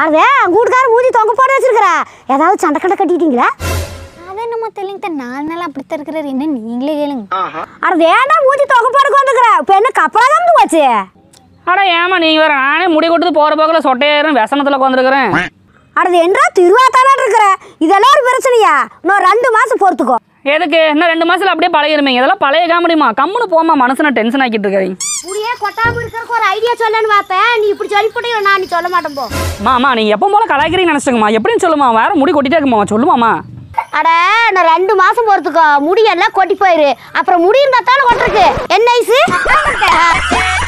அதே கூட்டுக்கார மூஞ்சி தொங்க போட வச்சிருக்கிற ஏதாவது சண்டை கண்டை கட்டிட்டீங்களா அதை என்னமோ தெரியலங்க நாலு நாள் அப்படித்தான் இருக்கிறாரு என்ன நீங்களே கேளுங்க அட வேண்டா மூஞ்சி தொங்க போட கொண்டுக்கிற இப்போ என்ன கப்பலா தான் போச்சு அட ஏமா நீங்க வேற நானே முடி கொடுத்து போற போக்கில் சொட்டையாயிரம் விசனத்துல உட்காந்துருக்கிறேன் அட என்றா திருவாத்தானா இருக்கிற இதெல்லாம் ஒரு பிரச்சனையா இன்னும் ரெண்டு மாசம் பொறுத்துக்கோ எதுக்கு இன்னும் ரெண்டு மாசத்துல அப்படியே பழகிருமீங்க இதெல்லாம் பழைய காமெடிமா கம்முன்னு போமா மனசுன டென்ஷன் ஆக்கிட்டு இருக்கிறீங்க முடியே கொட்டாம இருக்கிறக்கு ஒரு ஐடியா சொல்லன்னு பார்த்தேன் நீ இப்படி சொல்லி போட்டு நான் நீ சொல்ல மாட்டேன் போ மாமா நீங்க எப்போ போல கலாய்க்கிறீங்கன்னு நினைச்சுங்கம்மா எப்படின்னு சொல்லுமா வேற முடி கொட்டிட்டே இருக்குமா சொல்லுமாமா அட நான் ரெண்டு மாசம் பொறுத்துக்கோ முடியெல்லாம் கொட்டி போயிரு அப்புறம் முடி இருந்தா தானே கொட்டிருக்கு என்ன ஐசு